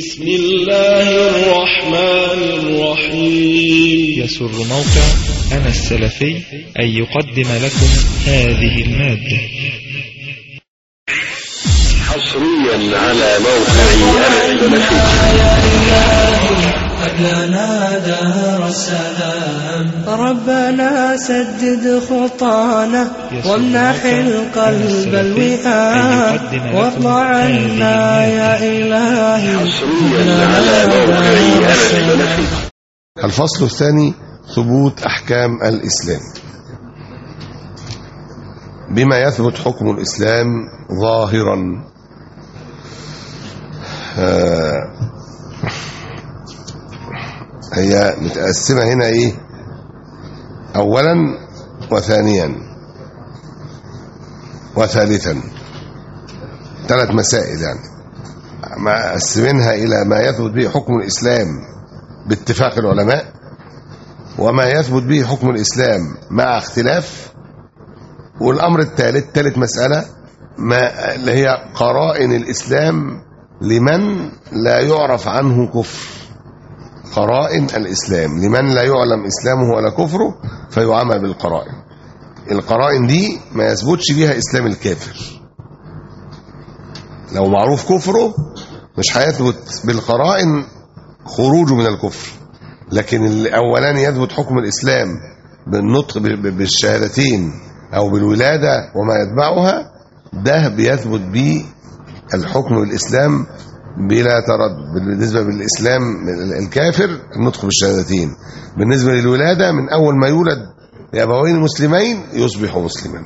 بسم الله الرحمن الرحيم يسر موقع أنا السلفي أن يقدم لكم هذه المادة حصريا على موقع أنا السلفي قد لنا دار السلام ربنا سدد خطانا وامنح القلب الوئام وارض عنا يا إلهي حصريا على موقع أنا السلفي الفصل الثاني ثبوت أحكام الإسلام بما يثبت حكم الإسلام ظاهرا آه، هي متقسمة هنا إيه أولا وثانيا وثالثا ثلاث مسائل يعني مقسمينها إلى ما يثبت به حكم الإسلام باتفاق العلماء وما يثبت به حكم الإسلام مع اختلاف والأمر الثالث ثالث مسألة ما اللي هي قرائن الإسلام لمن لا يعرف عنه كفر قرائن الإسلام لمن لا يعلم إسلامه ولا كفره فيعامل بالقرائن القرائن دي ما يثبتش بيها إسلام الكافر لو معروف كفره مش هيثبت بالقرائن خروجه من الكفر لكن الاولاني يثبت حكم الاسلام بالنطق ب- ب- بالشهادتين او بالولاده وما يتبعها ده بيثبت به الحكم بالاسلام بلا تردد بالنسبه بالاسلام الكافر النطق بالشهادتين بالنسبه للولاده من اول ما يولد لابوين مسلمين يصبح مسلما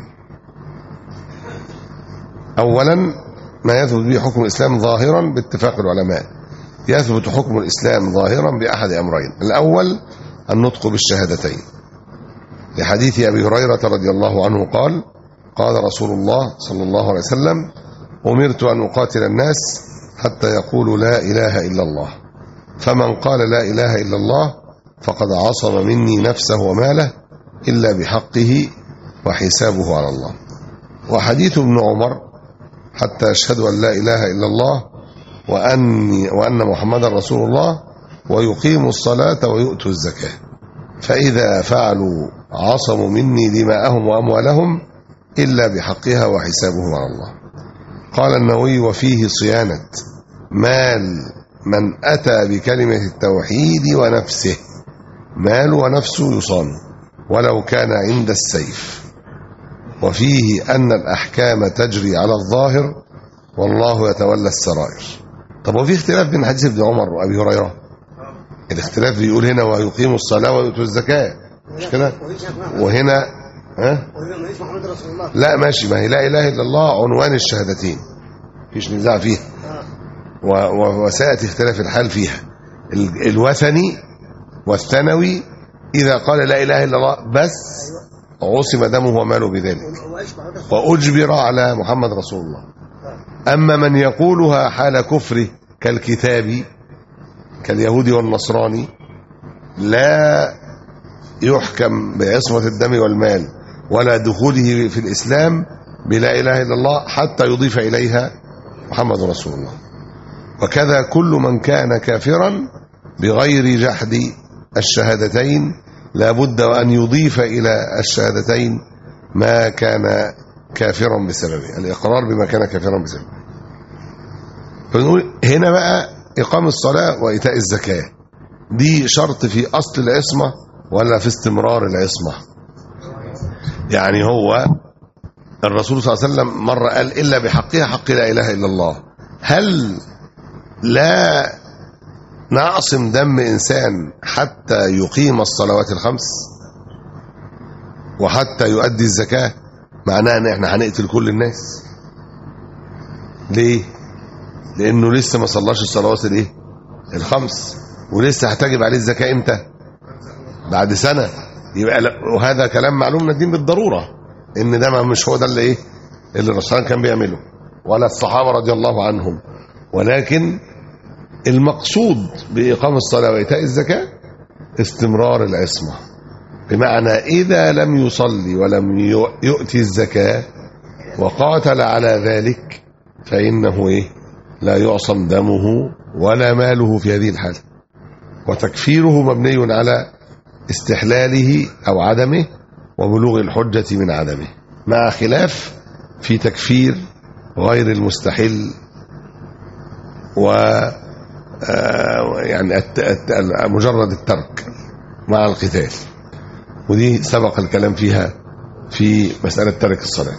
اولا ما يثبت به حكم الاسلام ظاهرا باتفاق العلماء يثبت حكم الإسلام ظاهرا بأحد أمرين الأول النطق بالشهادتين لحديث أبي هريرة رضي الله عنه قال قال رسول الله صلى الله عليه وسلم أمرت أن أقاتل الناس حتى يقولوا لا إله إلا الله فمن قال لا إله إلا الله فقد عصم مني نفسه وماله إلا بحقه وحسابه على الله وحديث ابن عمر حتى يشهدوا أن لا إله إلا الله وأني وأن محمدا رسول الله ويقيموا الصلاة ويؤتوا الزكاة فإذا فعلوا عصموا مني دماءهم وأموالهم إلا بحقها وحسابهم على الله قال النووي وفيه صيانة مال من أتى بكلمة التوحيد ونفسه مال ونفسه يصان ولو كان عند السيف وفيه أن الأحكام تجري على الظاهر والله يتولى السرائر طب وفي اختلاف بين حديث ابن عمر وابي هريره الاختلاف بيقول هنا ويقيموا الصلاه ويؤتوا الزكاه مش كده وهنا ها لا ماشي ما هي لا اله الا الله عنوان الشهادتين مفيش نزاع فيها و- و- وسياتي اختلاف الحال فيها ال- الوثني والثانوي اذا قال لا اله الا الله بس عصم دمه وماله بذلك واجبر على محمد رسول الله أما من يقولها حال كفره كالكتاب كاليهود والنصراني لا يحكم بعصمة الدم والمال ولا دخوله في الإسلام بلا إله إلا الله حتى يضيف إليها محمد رسول الله وكذا كل من كان كافرا بغير جحد الشهادتين لا بد وأن يضيف إلى الشهادتين ما كان كافرا بسببه الإقرار بما كان كافرا بسببه فنقول هنا بقى إقام الصلاة وإيتاء الزكاة دي شرط في أصل العصمة ولا في استمرار العصمة يعني هو الرسول صلى الله عليه وسلم مرة قال إلا بحقها حق لا إله إلا الله هل لا نعصم دم إنسان حتى يقيم الصلوات الخمس وحتى يؤدي الزكاة معناها ان احنا هنقتل كل الناس ليه لانه لسه ما صلاش الصلوات الايه الخمس ولسه هتجب عليه الزكاه امتى بعد سنه يبقى لا- وهذا كلام معلوم من الدين بالضروره ان ده ما- مش هو ده اللي ايه اللي الرسول كان بيعمله ولا الصحابه رضي الله عنهم ولكن المقصود باقام الصلاه وايتاء الزكاه استمرار العصمه بمعنى إذا لم يصلي ولم يؤتي الزكاة وقاتل على ذلك فإنه إيه لا يعصم دمه ولا ماله في هذه الحالة وتكفيره مبني على استحلاله أو عدمه وبلوغ الحجة من عدمه مع خلاف في تكفير غير المستحل و آه، يعني الت- الت- مجرد الترك مع القتال ودي سبق الكلام فيها في مسألة ترك الصلاة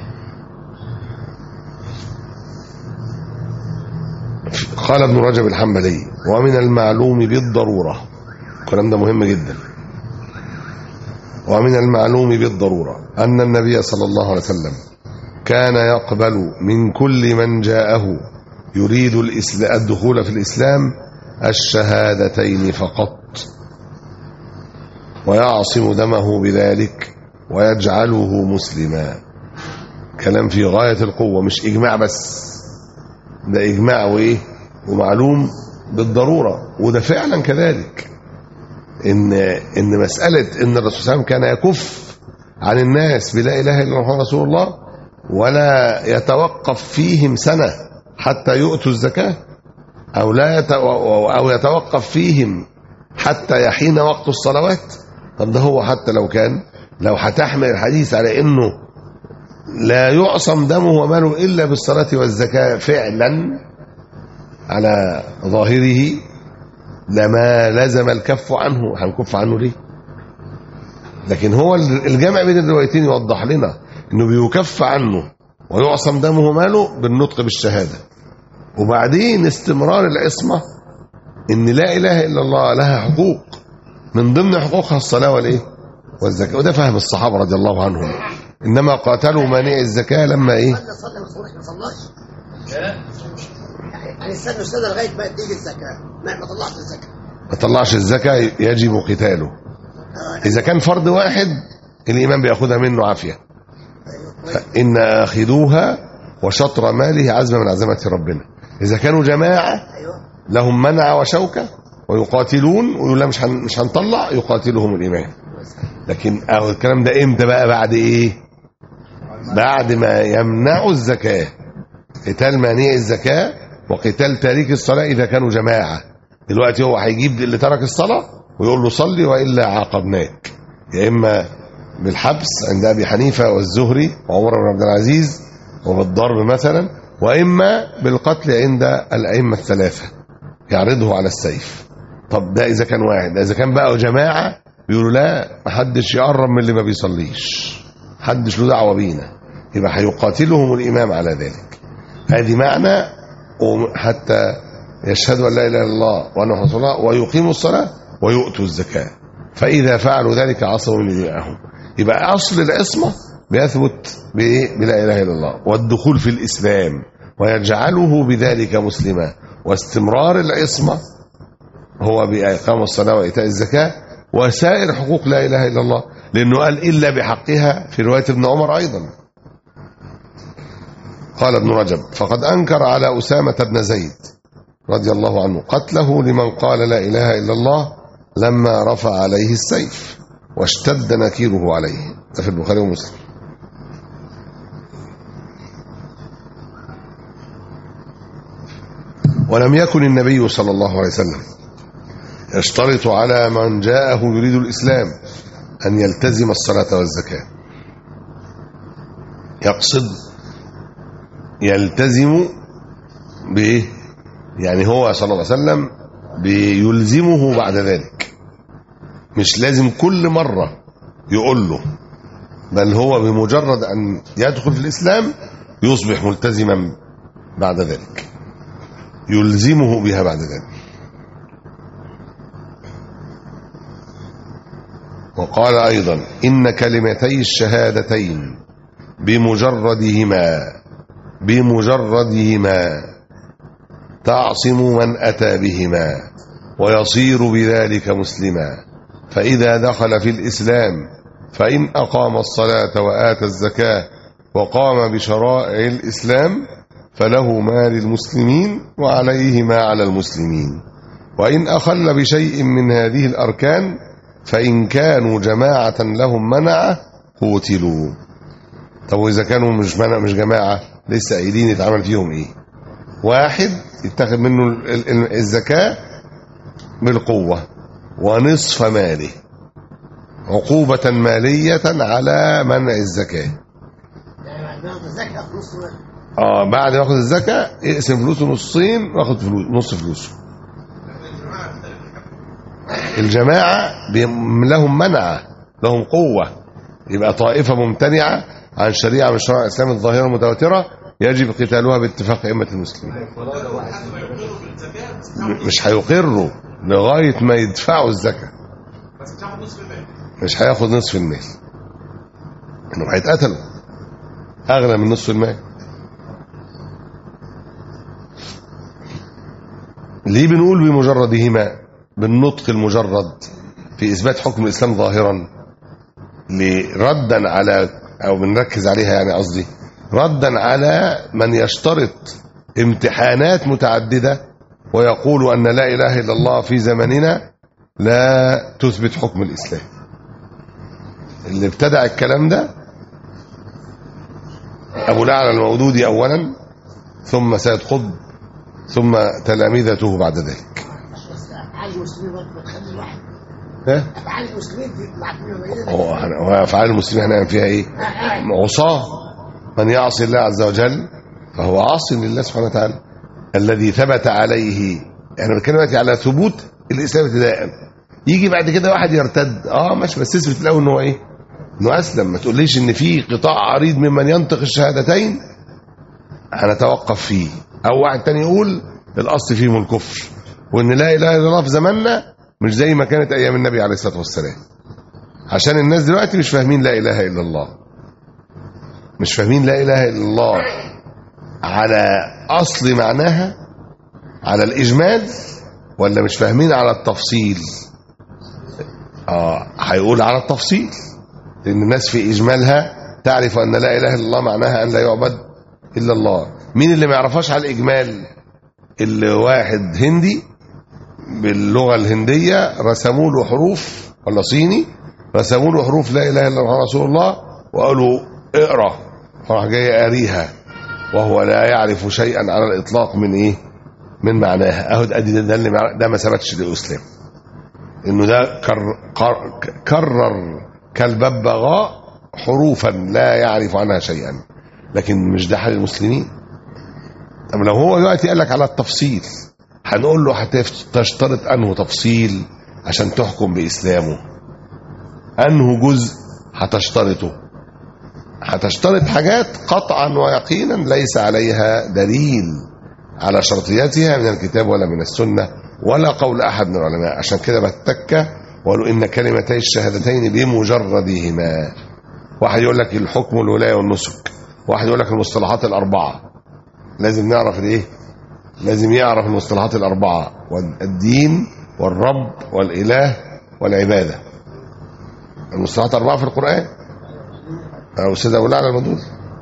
قال ابن رجب الحنبلي ومن المعلوم بالضرورة الكلام ده مهم جدا ومن المعلوم بالضرورة أن النبي صلى الله عليه وسلم كان يقبل من كل من جاءه يريد الإسلا- الدخول في الإسلام الشهادتين فقط ويعصم دمه بذلك ويجعله مسلما كلام في غاية القوة مش إجماع بس ده إجماع وإيه ومعلوم بالضرورة وده فعلا كذلك إن إن مسألة إن الرسول صلى الله عليه وسلم كان يكف عن الناس بلا إله إلا الله رسول الله ولا يتوقف فيهم سنة حتى يؤتوا الزكاة أو لا يتو أو يتوقف فيهم حتى يحين وقت الصلوات طب ده هو حتى لو كان لو هتحمل الحديث على انه لا يعصم دمه وماله الا بالصلاه والزكاه فعلا على ظاهره لما لزم الكف عنه هنكف عنه ليه لكن هو الجمع بين الروايتين يوضح لنا انه بيكف عنه ويعصم دمه وماله بالنطق بالشهاده وبعدين استمرار العصمه ان لا اله الا الله لها حقوق من ضمن حقوقها الصلاه والايه والزكاه وده فهم الصحابه رضي الله عنهم انما قاتلوا مانع الزكاه لما ايه صلى صلى ما صلحش ما صلاش يعني استنوا استنى لغايه ما تيجي الزكاه ما ما طلعش الزكاه ما طلعش الزكاه يجب قتاله اذا كان فرد واحد الامام بياخدها منه عافيه فان اخذوها وشطر ماله عزم من عزمه ربنا اذا كانوا جماعه ايوه لهم منع وشوكه ويقاتلون ويقول لا مش هن- مش هنطلع يقاتلهم الامام لكن أو الكلام ده امتى بقى بعد ايه بعد ما يمنعوا الزكاه قتال مانع الزكاه وقتال تارك الصلاه اذا كانوا جماعه دلوقتي هو هيجيب اللي ترك الصلاه ويقول له صلي والا عاقبناك يا اما بالحبس عند ابي حنيفه والزهري وعمر بن عبد العزيز وبالضرب مثلا واما بالقتل عند الائمه الثلاثه يعرضه على السيف طب ده اذا كان واحد اذا كان بقى جماعه بيقولوا لا محدش يقرب من اللي ما بيصليش محدش له دعوه بينا يبقى هيقاتلهم الامام على ذلك هذه معنى حتى يشهدوا ان لا اله الا الله وان محمد رسول الله ويقيموا الصلاه ويؤتوا الزكاه فاذا فعلوا ذلك عصموا من دماءهم يبقى اصل العصمه بيثبت بايه بلا اله الا الله والدخول في الاسلام ويجعله بذلك مسلما واستمرار العصمه هو بإقام الصلاة وإيتاء الزكاة وسائر حقوق لا إله إلا الله لأنه قال إلا بحقها في رواية ابن عمر أيضا قال ابن رجب فقد أنكر على أسامة بن زيد رضي الله عنه قتله لمن قال لا إله إلا الله لما رفع عليه السيف واشتد نكيره عليه ده في البخاري ومسلم ولم يكن النبي صلى الله عليه وسلم يشترط على من جاءه يريد الإسلام أن يلتزم الصلاة والزكاة يقصد يلتزم بإيه يعني هو صلى الله عليه وسلم بيلزمه بعد ذلك مش لازم كل مرة يقول له بل هو بمجرد أن يدخل في الإسلام يصبح ملتزما بعد ذلك يلزمه بها بعد ذلك وقال أيضا إن كلمتي الشهادتين بمجردهما بمجردهما تعصم من أتى بهما ويصير بذلك مسلما فإذا دخل في الإسلام فإن أقام الصلاة وآتى الزكاة وقام بشرائع الإسلام فله ما للمسلمين وعليه ما على المسلمين وإن أخل بشيء من هذه الأركان فإن كانوا جماعة لهم منعة قوتلوا طب وإذا كانوا مش منع مش جماعة لسه قايلين يتعمل فيهم إيه واحد يتخذ منه ال- ال- الزكاة بالقوة ونصف ماله عقوبة مالية على منع الزكاة يعني بعد ما الزكاه في نص مال. اه بعد ما ياخد الزكاة يقسم فلوسه نصين وياخد فلوس نص فلوسه الجماعة بيم- لهم منع لهم قوة يبقى طائفة ممتنعة عن شريعة من شرائع الإسلام الظاهرة المتواترة يجب قتالها باتفاق أئمة المسلمين م- مش هيقروا لغاية ما يدفعوا الزكاة مش هياخد نصف المال انهم هيتقتلوا اغلى من نصف المال ليه بنقول بمجردهما بالنطق المجرد في اثبات حكم الاسلام ظاهرا ردا على او بنركز عليها يعني قصدي ردا على من يشترط امتحانات متعدده ويقول ان لا اله الا الله في زمننا لا تثبت حكم الاسلام اللي ابتدع الكلام ده ابو الاعلى المودودي اولا ثم سيد قطب ثم تلامذته بعد ذلك بس افعال المسلمين برضه بتخلي الواحد ها افعال المسلمين في معفونه بيننا هو هو افعال المسلمين هنعمل فيها ايه عصاه من يعصي الله عز وجل فهو عاص لله سبحانه وتعالى الذي ثبت عليه احنا بنتكلم دلوقتي على ثبوت الاسلام ابتداء يجي بعد كده واحد يرتد اه ماشي بس اثبت الاول ان هو ايه انه اسلم ما تقوليش ان في قطاع عريض ممن ينطق الشهادتين هنتوقف فيه او واحد تاني يقول الاصل فيهم الكفر وان لا اله الا الله في زماننا مش زي ما كانت ايام النبي عليه الصلاه والسلام عشان الناس دلوقتي مش فاهمين لا اله الا الله مش فاهمين لا اله الا الله على اصل معناها على الاجمال ولا مش فاهمين على التفصيل اه هيقول على التفصيل لان الناس في اجمالها تعرف ان لا اله الا الله معناها ان لا يعبد الا الله مين اللي ما يعرفهاش على الاجمال اللي واحد هندي باللغه الهنديه رسموا له حروف ولا صيني رسموا له حروف لا اله الا الله رسول الله وقالوا اقرا فراح جاي قاريها وهو لا يعرف شيئا على الاطلاق من ايه من معناها اهو ده ده, ده, اللي مع- ده ما ثبتش للاسلام انه ده كر كر كرر كالببغاء حروفا لا يعرف عنها شيئا لكن مش ده حال المسلمين طب لو هو دلوقتي قال لك على التفصيل هنقول له هتشترط انه تفصيل عشان تحكم باسلامه انه جزء هتشترطه هتشترط حاجات قطعا ويقينا ليس عليها دليل على شرطيتها من الكتاب ولا من السنة ولا قول أحد من العلماء عشان كده بتك وقالوا إن كلمتي الشهادتين بمجردهما واحد يقول لك الحكم والولاية والنسك واحد يقول لك المصطلحات الأربعة لازم نعرف الايه لازم يعرف المصطلحات الأربعة والدين والرب والإله والعبادة المصطلحات الأربعة في القرآن أو سيدة أبو الأعلى المدود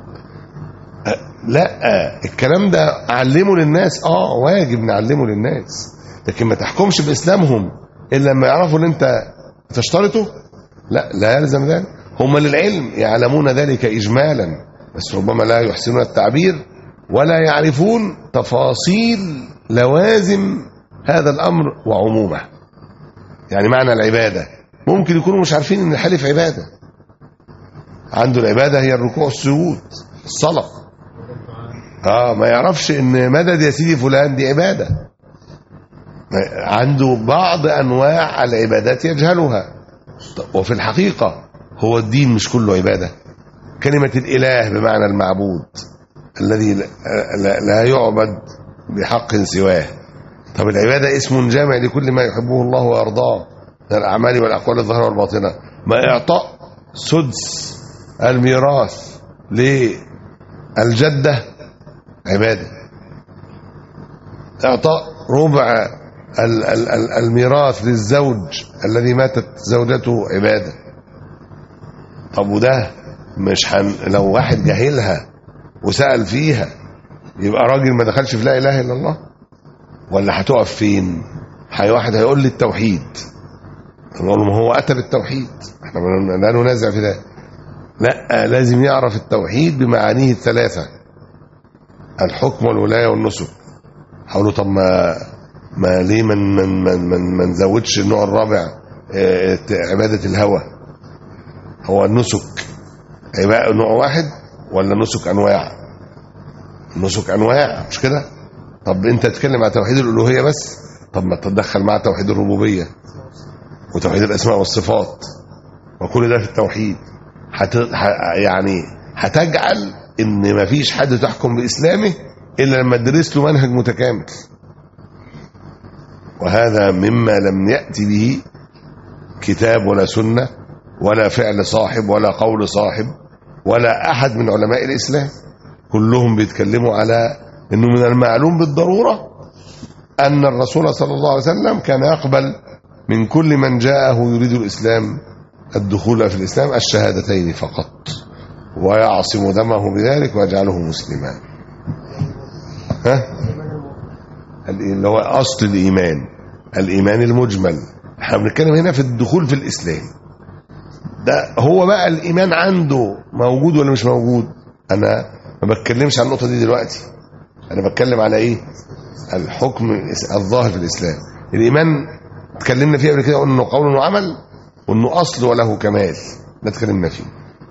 لا الكلام ده علمه للناس اه واجب نعلمه للناس لكن ما تحكمش باسلامهم الا لما يعرفوا ان انت تشترطه لا لا يلزم ذلك هم للعلم يعلمون ذلك اجمالا بس ربما لا يحسنون التعبير ولا يعرفون تفاصيل لوازم هذا الامر وعمومه يعني معنى العباده ممكن يكونوا مش عارفين ان الحلف عباده عنده العباده هي الركوع والسجود الصلاه اه ما يعرفش ان مدد يا سيدي فلان دي عباده ما- عنده بعض انواع العبادات يجهلها ط- وفي الحقيقه هو الدين مش كله عباده كلمه الاله بمعنى المعبود الذي لا, لا, لا يعبد بحق سواه طب العباده اسم جامع لكل ما يحبه الله ويرضاه من الاعمال والاقوال الظاهره والباطنه ما اعطاء سدس الميراث للجده عبادة إعطاء ربع ال- ال- ال- الميراث للزوج الذي ماتت زوجته عبادة طب وده مش حن... لو واحد جاهلها وسأل فيها يبقى راجل ما دخلش في لا إله إلا الله ولا هتقف فين هي واحد هيقول لي التوحيد نقول له ما هو أتى بالتوحيد احنا لا ننازع في ده لا لازم يعرف التوحيد بمعانيه الثلاثه الحكم والولايه والنسك هقول له طب ما ما ليه ما ما ما, ما, ما نزودش النوع الرابع آه، عباده الهوى هو النسك هيبقى نوع واحد ولا نسك انواع نسك انواع مش كده طب انت تتكلم عن توحيد الالوهيه بس طب ما تتدخل مع توحيد الربوبيه وتوحيد الاسماء والصفات وكل ده في التوحيد هت... ح... يعني هتجعل ان مفيش حد تحكم باسلامه الا لما تدرس له منهج متكامل وهذا مما لم ياتي به كتاب ولا سنه ولا فعل صاحب ولا قول صاحب ولا احد من علماء الاسلام كلهم بيتكلموا على انه من المعلوم بالضروره ان الرسول صلى الله عليه وسلم كان يقبل من كل من جاءه يريد الاسلام الدخول في الاسلام الشهادتين فقط ويعصم دمه بذلك ويجعله مسلما ها اللي هو اصل الايمان الايمان المجمل احنا بنتكلم هنا في الدخول في الاسلام ده هو بقى الايمان عنده موجود ولا مش موجود انا ما بتكلمش عن النقطه دي دلوقتي انا بتكلم على ايه الحكم الظاهر في الاسلام الايمان اتكلمنا فيه قبل كده قلنا انه قول وعمل وانه اصل وله كمال ده اتكلمنا فيه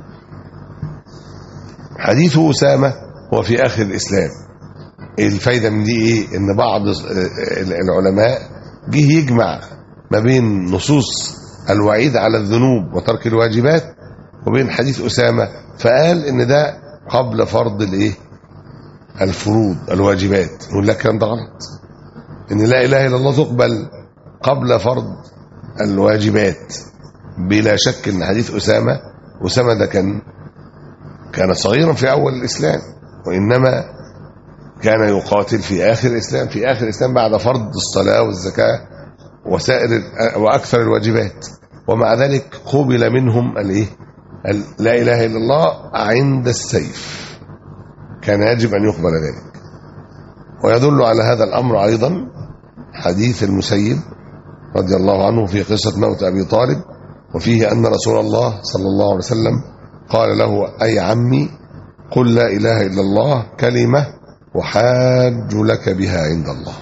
حديث اسامه هو في اخر الاسلام الفايده من دي ايه ان بعض العلماء جه يجمع ما بين نصوص الوعيد على الذنوب وترك الواجبات وبين حديث اسامه فقال ان ده قبل فرض الايه الفروض الواجبات يقول لك الكلام ده غلط ان لا اله الا الله تقبل قبل فرض الواجبات بلا شك ان حديث اسامه اسامه ده كان كان صغيرا في اول الاسلام وانما كان يقاتل في اخر الاسلام في اخر الاسلام بعد فرض الصلاه والزكاه وسائر واكثر الواجبات ومع ذلك قبل منهم الايه لا اله الا الله عند السيف كان يجب ان يقبل ذلك ويدل على هذا الامر ايضا حديث المسيب رضي الله عنه في قصه موت ابي طالب وفيه ان رسول الله صلى الله عليه وسلم قال له اي عمي قل لا اله الا الله كلمه وحاج لك بها عند الله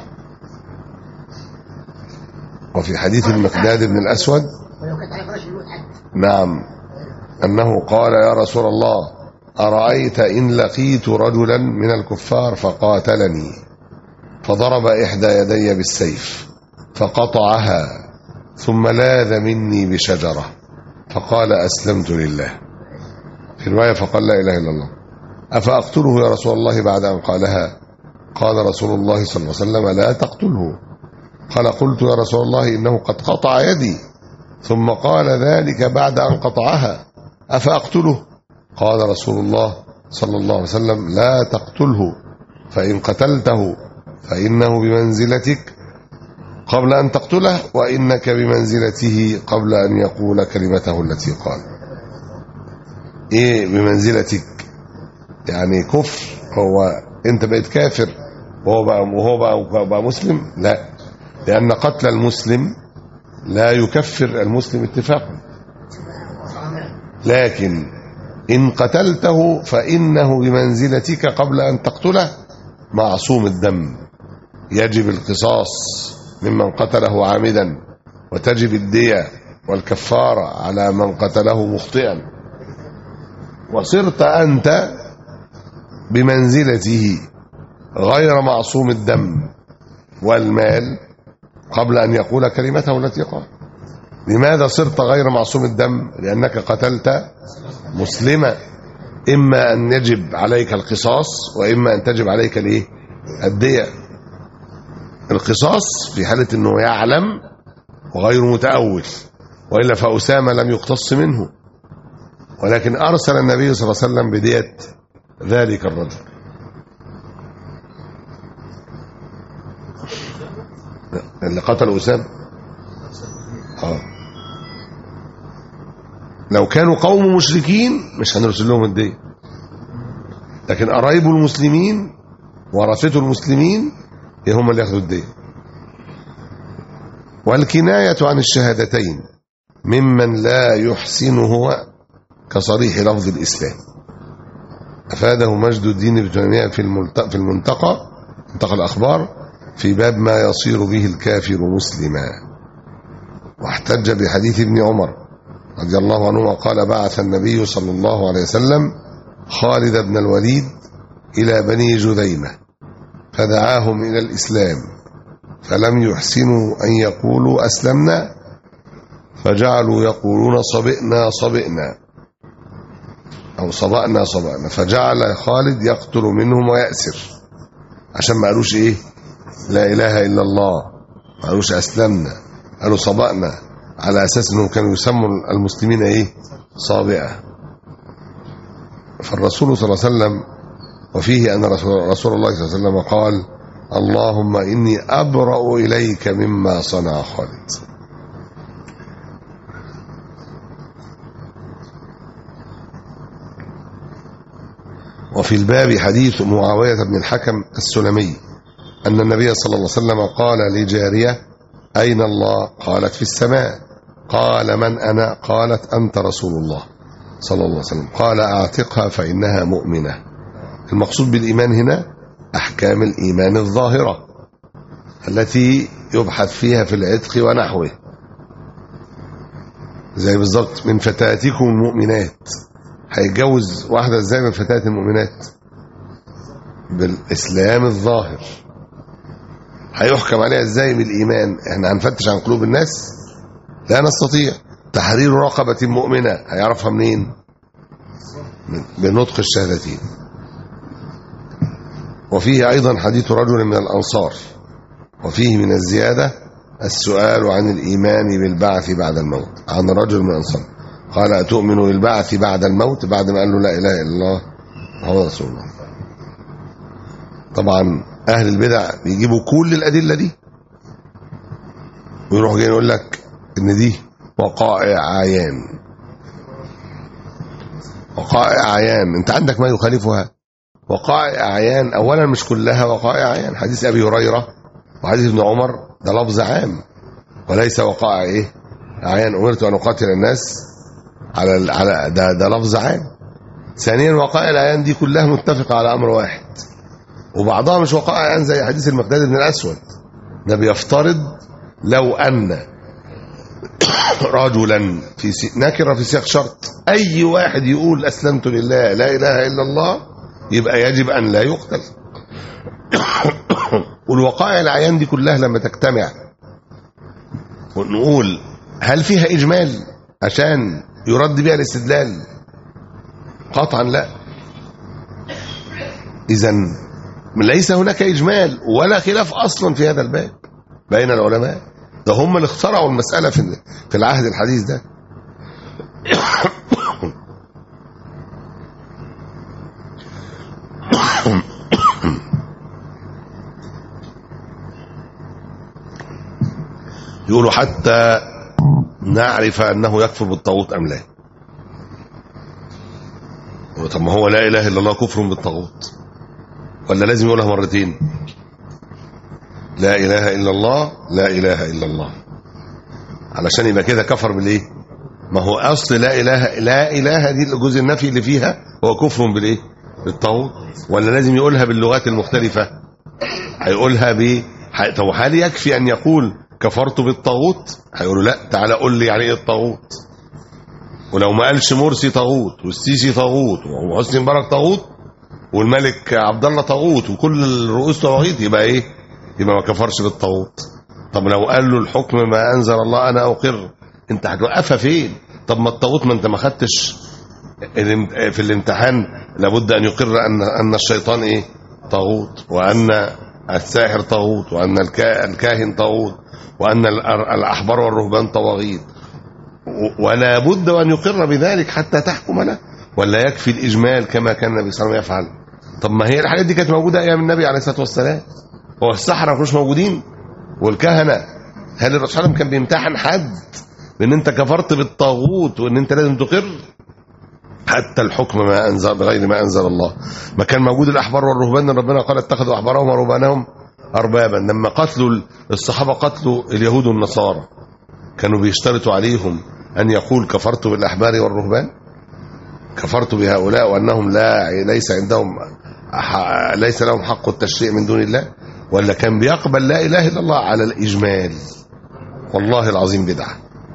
وفي حديث المقداد بن الاسود ولو كانت على فراش الموت حد نعم أنه قال يا رسول الله أرأيت إن لقيت رجلا من الكفار فقاتلني فضرب إحدى يدي بالسيف فقطعها ثم لاذ مني بشجرة فقال أسلمت لله في رواية فقال لا إله إلا الله أفأقتله يا رسول الله بعد أن قالها قال رسول الله صلى الله عليه وسلم لا تقتله قال قلت يا رسول الله إنه قد قطع يدي ثم قال ذلك بعد أن قطعها أفأقتله قال رسول الله صلى الله عليه وسلم لا تقتله فإن قتلته فإنه بمنزلتك قبل أن تقتله وإنك بمنزلته قبل أن يقول كلمته التي قال إيه بمنزلتك يعني كفر هو أنت بقيت كافر وهو بقى وهو بقى, بقى مسلم لا لأن قتل المسلم لا يكفر المسلم اتفاقا لكن إن قتلته فإنه بمنزلتك قبل أن تقتله معصوم الدم يجب القصاص ممن قتله عامدا وتجب الدية والكفارة على من قتله مخطئا وصرت أنت بمنزلته غير معصوم الدم والمال قبل أن يقول كلمته التي قال لماذا صرت غير معصوم الدم لأنك قتلت مسلما إما أن يجب عليك القصاص وإما أن تجب عليك الإيه الدية القصاص في حالة أنه يعلم وغير متأول وإلا فأسامة لم يقتص منه ولكن أرسل النبي صلى الله عليه وسلم بدية ذلك الرجل اللي قتل أسامة اه لو كانوا قوم مشركين مش هنرسل لهم الدية لكن قرايب المسلمين ورثته المسلمين هم اللي ياخدوا الدية والكناية عن الشهادتين ممن لا يحسنه كصريح لفظ الإسلام أفاده مجد الدين ابن تيمية في الملتقى في المنتقى منتقى الأخبار في باب ما يصير به الكافر مسلما واحتج بحديث ابن عمر رضي الله عنهما قال بعث النبي صلى الله عليه وسلم خالد بن الوليد إلى بني جذيمة فدعاهم إلى الإسلام فلم يحسنوا أن يقولوا أسلمنا فجعلوا يقولون صبئنا صبئنا أو صبأنا صبأنا فجعل خالد يقتل منهم ويأسر عشان ما قالوش إيه لا إله إلا الله ما قالوش أسلمنا قالوا صبأنا على أساس أنهم كانوا يسموا المسلمين إيه صابئة فالرسول صلى الله عليه وسلم وفيه أن رسول, رسول الله صلى الله عليه وسلم قال اللهم إني أبرأ إليك مما صنع خالد وفي الباب حديث معاوية بن الحكم السلمي أن النبي صلى الله عليه وسلم قال لجارية أين الله قالت في السماء قال من أنا قالت أنت رسول الله صلى الله عليه وسلم قال أعتقها فإنها مؤمنة المقصود بالإيمان هنا أحكام الإيمان الظاهرة التي يبحث فيها في العتق ونحوه زي بالظبط من فتاتكم المؤمنات هيتجوز واحدة ازاي من فتاة المؤمنات بالإسلام الظاهر هيحكم عليها ازاي بالإيمان احنا هنفتش عن قلوب الناس لا نستطيع تحرير رقبة مؤمنة هيعرفها منين بنطق الشهادتين وفيه أيضا حديث رجل من الأنصار وفيه من الزيادة السؤال عن الإيمان بالبعث بعد الموت عن رجل من الأنصار قال أتؤمن بالبعث بعد الموت بعد ما قال له لا إله إلا الله محمد رسول الله طبعا أهل البدع بيجيبوا كل الأدلة دي ويروح جاي يقول لك إن دي وقائع عيان وقائع عيان أنت عندك ما يخالفها وقائع عيان أولا مش كلها وقائع عيان حديث أبي هريرة وحديث ابن عمر ده لفظ عام وليس وقائع إيه عيان أمرت أن أقاتل الناس على على ده ده لفظ عام ثانيا وقائع العيان دي كلها متفقه على امر واحد وبعضها مش وقائع عيان زي حديث المقداد بن الاسود ده بيفترض لو ان رجلا في سي... نكره في سياق شرط اي واحد يقول اسلمت لله لا اله الا الله يبقى يجب ان لا يقتل والوقائع العيان دي كلها لما تجتمع ونقول هل فيها اجمال عشان يرد بها الاستدلال قطعا لا اذا ليس هناك اجمال ولا خلاف اصلا في هذا الباب بين العلماء ده هم اللي اخترعوا المساله في في العهد الحديث ده يقولوا حتى نعرف أنه يكفر بالطاغوت أم لا طب ما هو لا إله إلا الله كفر بالطاغوت ولا لازم يقولها مرتين لا إله إلا الله لا إله إلا الله علشان يبقى كده كفر بالإيه ما هو أصل لا إله لا إله دي الجزء النفي اللي فيها هو كفر بالإيه بالطاغوت ولا لازم يقولها باللغات المختلفة هيقولها ب طب هل يكفي أن يقول كفرت بالطاغوت هيقولوا لا تعالى قول لي يعني ايه الطاغوت ولو ما قالش مرسي طاغوت والسيسي طاغوت وحسني مبارك طاغوت والملك عبد الله طاغوت وكل الرؤوس طواغيت يبقى ايه يبقى ما كفرش بالطاغوت طب لو قال له الحكم ما انزل الله انا اقر انت هتوقفها فين طب ما الطاغوت ما انت ما خدتش في الامتحان لابد ان يقر ان ان الشيطان ايه طاغوت وان الساحر طاغوت وان الكاهن طاغوت وأن الأحبار والرهبان طواغيت ولا بد أن يقر بذلك حتى تحكم له ولا يكفي الإجمال كما كان النبي صلى الله عليه وسلم يفعل طب ما هي الحاجات دي كانت موجودة أيام النبي عليه الصلاة والسلام هو السحرة ما كانوش موجودين والكهنة هل الرسول صلى الله عليه وسلم كان بيمتحن حد بأن أنت كفرت بالطاغوت وأن أنت لازم تقر حتى الحكم ما أنزل بغير ما أنزل الله ما كان موجود الأحبار والرهبان ربنا قال اتخذوا أحبارهم ورهبانهم أربابا لما قتلوا الصحابة قتلوا اليهود والنصارى كانوا بيشترطوا عليهم أن يقول كفرت بالأحبار والرهبان كفرت بهؤلاء وأنهم لا ليس عندهم ليس لهم حق التشريع من دون الله ولا كان بيقبل لا اله الا الله على الاجمال والله العظيم بدعه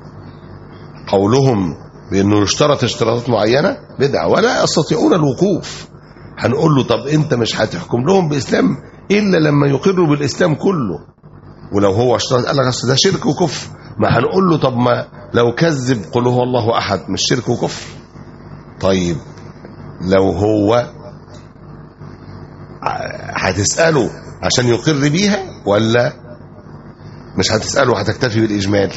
قولهم بانه يشترط اشتراطات معينه بدعه ولا يستطيعون الوقوف هنقول له طب انت مش هتحكم لهم باسلام الا لما يقروا بالاسلام كله ولو هو اشترط قال لك اصل ده شرك وكفر ما هنقول له طب ما لو كذب قل هو الله احد مش شرك وكفر طيب لو هو ع- هتساله عشان يقر بيها ولا مش هتساله هتكتفي بالاجمال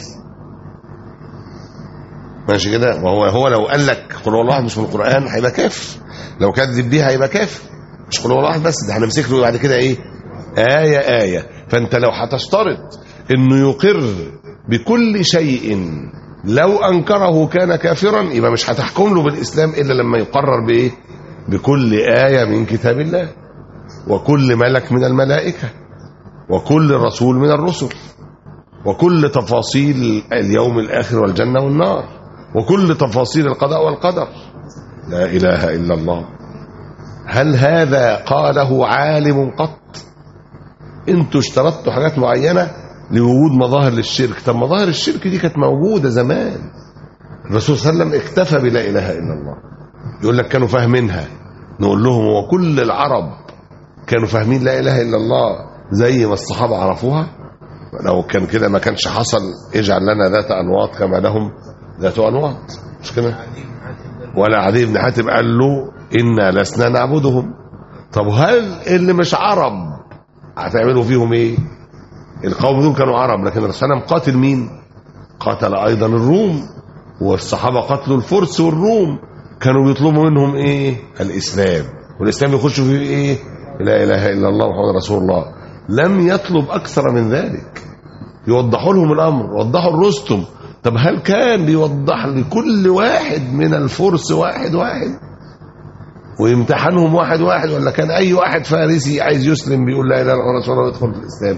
ماشي كده وهو هو لو قال لك قل هو الله احد مش من القران هيبقى كافر لو كذب بيها هيبقى كافر مش قل هو الله احد بس ده هنمسك له بعد كده ايه آية آية فأنت لو هتشترط إنه يقر بكل شيء لو أنكره كان كافرا يبقى مش هتحكم له بالإسلام إلا لما يقرر بإيه بكل آية من كتاب الله وكل ملك من الملائكة وكل رسول من الرسل وكل تفاصيل اليوم الآخر والجنة والنار وكل تفاصيل القضاء والقدر لا إله إلا الله هل هذا قاله عالم قط انتوا اشترطتوا حاجات معينة لوجود مظاهر للشرك طب مظاهر الشرك دي كانت موجودة زمان الرسول صلى الله عليه وسلم اكتفى بلا إله إلا الله يقول لك كانوا فاهمينها نقول لهم هو كل العرب كانوا فاهمين لا إله إلا الله زي ما الصحابة عرفوها لو كان كده ما كانش حصل اجعل لنا ذات أنواط كما لهم ذات أنواط مش كده ولا عدي بن حاتم قال له إنا لسنا نعبدهم طب هل اللي مش عرب هتعملوا فيهم ايه القوم دول كانوا عرب لكن الرسول صلى الله عليه وسلم قاتل مين قتل ايضا الروم والصحابه قتلوا الفرس والروم كانوا بيطلبوا منهم ايه الاسلام والاسلام يخشوا فيه ايه لا اله الا الله محمد رسول الله لم يطلب اكثر من ذلك يوضحوا لهم الامر وضحوا الرستم طب هل كان بيوضح لكل واحد من الفرس واحد واحد ويمتحنهم واحد واحد ولا كان اي واحد فارسي عايز يسلم بيقول لا اله الا الله رسول الله يدخل في الاسلام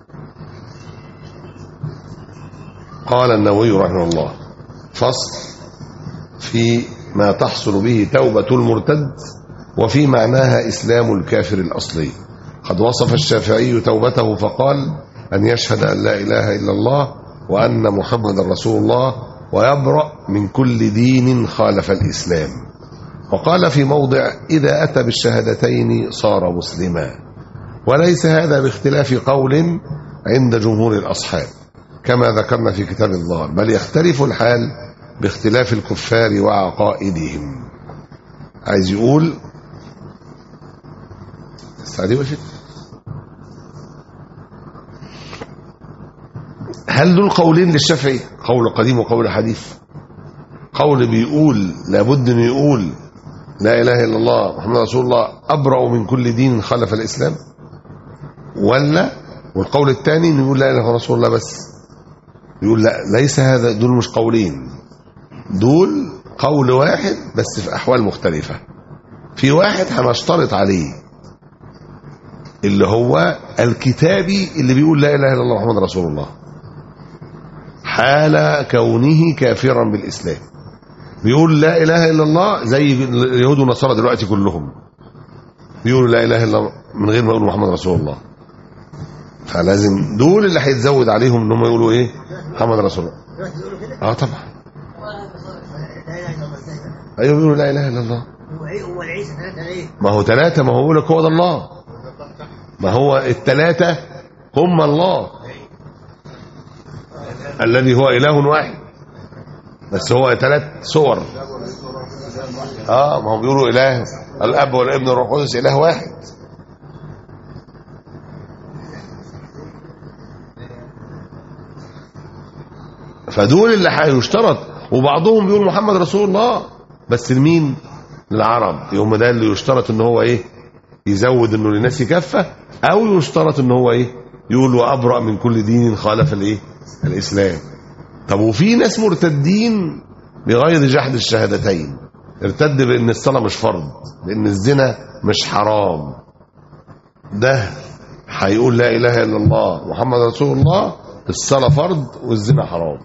قال النووي رحمه الله فصل في ما تحصل به توبة المرتد وفي معناها إسلام الكافر الأصلي قد وصف الشافعي توبته فقال أن يشهد أن لا إله إلا الله وأن محمد رسول الله ويبرأ من كل دين خالف الإسلام وقال في موضع إذا أتى بالشهادتين صار مسلما وليس هذا باختلاف قول عند جمهور الأصحاب كما ذكرنا في كتاب الله بل يختلف الحال باختلاف الكفار وعقائدهم عايز يقول استعدي وشك هل دول قولين للشافعي قول قديم وقول حديث قول بيقول لابد انه يقول لا اله الا الله محمد رسول الله ابرأ من كل دين خلف الاسلام ولا والقول الثاني انه يقول لا اله الا رسول الله بس يقول لا ليس هذا دول مش قولين دول قول واحد بس في احوال مختلفه في واحد هنشترط عليه اللي هو الكتابي اللي بيقول لا اله الا الله محمد رسول الله حال كونه كافرا بالاسلام بيقول لا اله الا الله زي اليهود والنصارى دلوقتي كلهم بيقولوا لا اله الا الله من غير ما يقولوا محمد رسول الله فلازم دول اللي هيتزود عليهم ان هم يقولوا ايه محمد رسول الله دلوقتي يقولوا كده اه طبعا لا اله الا الله ازاي بقى؟ ايوه بيقولوا لا اله الا الله هو ايه هو العيسى ثلاثه ليه؟ ما هو ثلاثة ما هو يقول لك هو ده الله ما هو الثلاثة هم الله الذي هو إله واحد بس هو ثلاث صور اه ما هم بيقولوا إله الأب والابن والروح القدس إله واحد فدول اللي هيشترط وبعضهم بيقول محمد رسول الله بس لمين للعرب يوم ده اللي يشترط ان هو ايه يزود انه للناس كافه او يشترط ان هو ايه يقول وابرأ من كل دين خالف الايه الاسلام طب وفي ناس مرتدين بغير جحد الشهادتين ارتد بان الصلاه مش فرض بان الزنا مش حرام ده هيقول لا اله الا الله محمد رسول الله الصلاه فرض والزنا حرام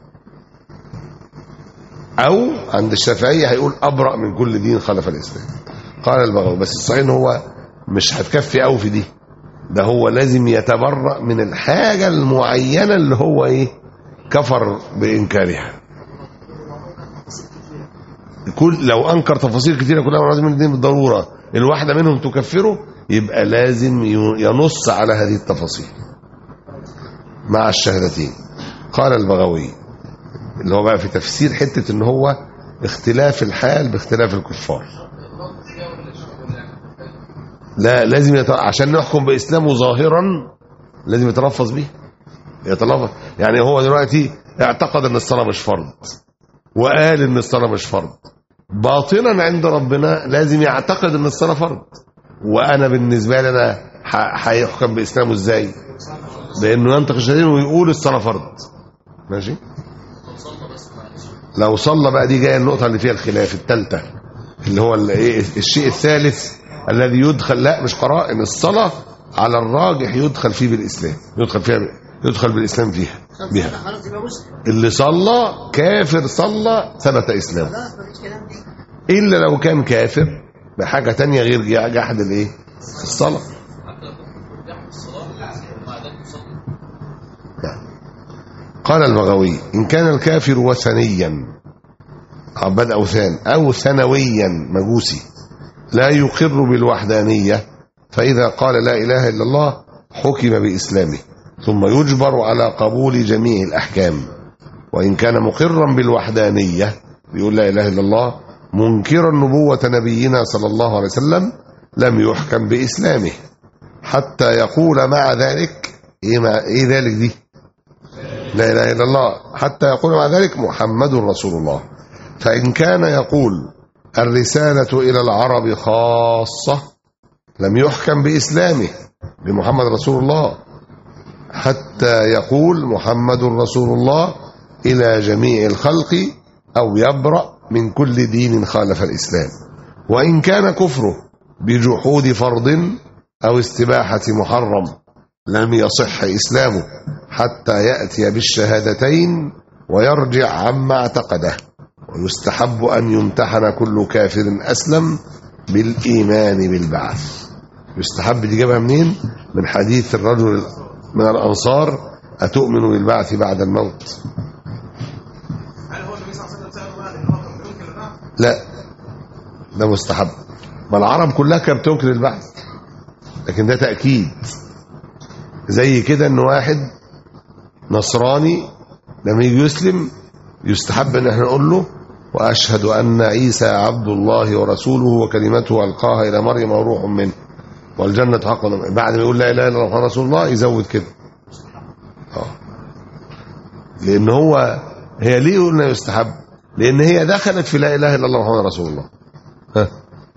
او عند الشافعيه هيقول ابرأ من كل دين خلف الاسلام قال البغوي بس الصحيح ان هو مش هتكفي قوي في دي ده هو لازم يتبرأ من الحاجة المعينة اللي هو ايه كفر بإنكارها كل لو أنكر تفاصيل كتيرة كلها لازم الاثنين بالضرورة الواحدة منهم تكفره يبقى لازم ينص على هذه التفاصيل مع الشهادتين قال البغوي اللي هو بقى في تفسير حتة ان هو اختلاف الحال باختلاف الكفار لا لازم يت... عشان نحكم باسلامه ظاهرا لازم يتلفظ به يتلفظ يعني هو دلوقتي اعتقد ان الصلاه مش فرض وقال ان الصلاه مش فرض باطنا عند ربنا لازم يعتقد ان الصلاه فرض وانا بالنسبه لي انا ح- هيحكم باسلامه ازاي بانه ينطق الشهادتين ويقول الصلاه فرض ماشي لو صلى بقى دي جايه النقطه اللي فيها الخلاف الثالثه اللي هو ال- ايه الشيء الثالث الذي يدخل لا مش قرائن الصلاه على الراجح يدخل فيه بالاسلام يدخل فيها يدخل بالاسلام فيها بها خلاص يبقى مسلم اللي صلى كافر صلى ثبت اسلامه خلاص مفيش كلام دي الا لو كان كافر بحاجه تانية غير جحد الايه الصلاه نعم. قال البغوي ان كان الكافر وثنيا عباد اوثان او ثانويا مجوسي لا يقر بالوحدانيه فاذا قال لا اله الا الله حكم باسلامه ثم يجبر على قبول جميع الاحكام وإن كان مقرا بالوحدانية بيقول لا إله إلا الله منكرا نبوة نبينا صلى الله عليه وسلم لم يحكم بإسلامه حتى يقول مع ذلك إيه, مع إيه ذلك دي لا إله إلا الله حتى يقول مع ذلك محمد رسول الله فإن كان يقول الرسالة إلى العرب خاصة لم يحكم بإسلامه بمحمد رسول الله حتى يقول محمد رسول الله إلى جميع الخلق أو يبرأ من كل دين خالف الإسلام وإن كان كفره بجحود فرض أو استباحة محرم لم يصح إسلامه حتى يأتي بالشهادتين ويرجع عما اعتقده ويستحب أن يمتحن كل كافر أسلم بالإيمان بالبعث يستحب دي جابها منين من حديث الرجل من الأنصار أتؤمن بالبعث بعد الموت لا ده مستحب ما العرب كلها كانت بتنكر البعث لكن ده تأكيد زي كده ان واحد نصراني لما يجي يسلم يستحب ان احنا نقول له واشهد ان عيسى عبد الله ورسوله وكلمته القاها الى مريم وروح منه والجنه حق بعد ما يقول لا اله الا الله محمد رسول الله يزود كده اه لان هو هي ليه قلنا يستحب لان هي دخلت في لا اله الا الله محمد رسول الله ها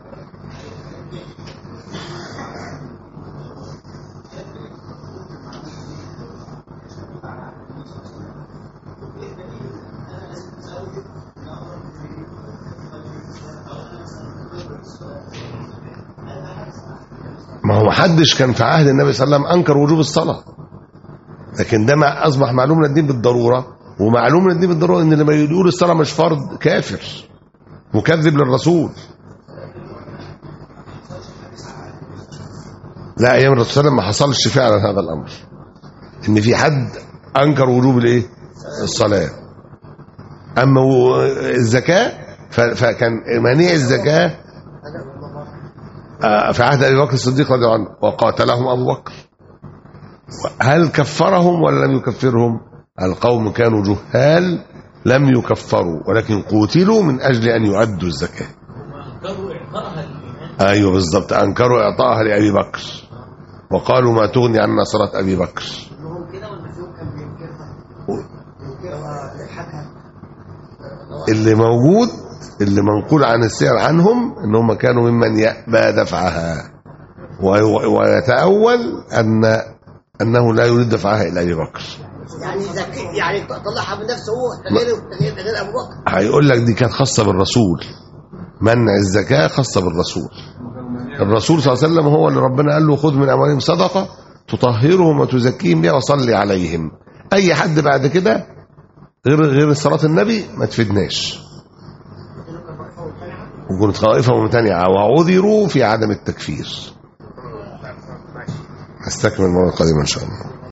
ما هو محدش كان في عهد النبي صلى الله عليه وسلم انكر وجوب الصلاه لكن ده مع- اصبح معلوم من الدين بالضروره ومعلوم من الدين بالضروره ان لما يقول الصلاه مش فرض كافر مكذب للرسول لا ايام الرسول صلى الله عليه وسلم ما حصلش فعلا هذا الامر ان في حد انكر وجوب الايه الصلاه اما و- الزكاه ف- فكان منيع الزكاه آه، في عهد ابي بكر الصديق رضي الله عنه وقاتلهم ابو بكر هل كفرهم ولا لم يكفرهم القوم كانوا جهال لم يكفروا ولكن قوتلوا من اجل ان يؤدوا الزكاه ايوه بالضبط انكروا اعطائها لابي بكر وقالوا ما تغني عنا صلاه ابي بكر كلهم كده ولا فيهم كان بينكرها ينكرها يضحكها اللي موجود اللي منقول عن السير عنهم ان هم كانوا ممن يأبى دفعها وي- ويتأول ان انه لا يريد دفعها الى ابي بكر يعني زكي يعني طلعها من نفسه هو غير غير غير ابو بكر هيقول لك دي كانت خاصه بالرسول منع الزكاه خاصه بالرسول الرسول صلى الله عليه وسلم هو اللي ربنا قال له خذ من اموالهم صدقه تطهرهم وتزكيهم بها وصلي عليهم اي حد بعد كده غير غير صلاه النبي ما تفيدناش وكنت طائفه ممتنعه وعذروا في عدم التكفير نستكمل المرة القادمة إن شاء الله